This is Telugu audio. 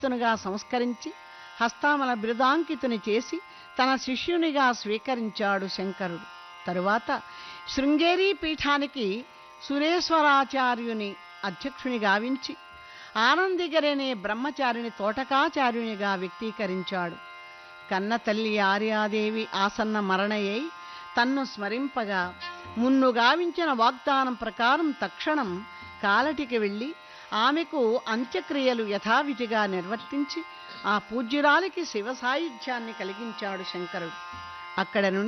తునుగా సంస్కరించి హస్తామల బిరుదాంకితుని చేసి తన శిష్యునిగా స్వీకరించాడు శంకరుడు తరువాత శృంగేరి పీఠానికి సురేశ్వరాచార్యుని అధ్యక్షుని గావించి ఆనందిగరనే బ్రహ్మచారిని తోటకాచార్యునిగా వ్యక్తీకరించాడు కన్న తల్లి ఆర్యాదేవి ఆసన్న మరణయై తన్ను స్మరింపగా మున్ను గావించిన వాగ్దానం ప్రకారం తక్షణం కాలటికి వెళ్ళి ఆమెకు అంత్యక్రియలు యథావిధిగా నిర్వర్తించి ఆ పూజ్యురాలికి శివ సాయుధ్యాన్ని కలిగించాడు శంకరుడు అక్కడ నుండి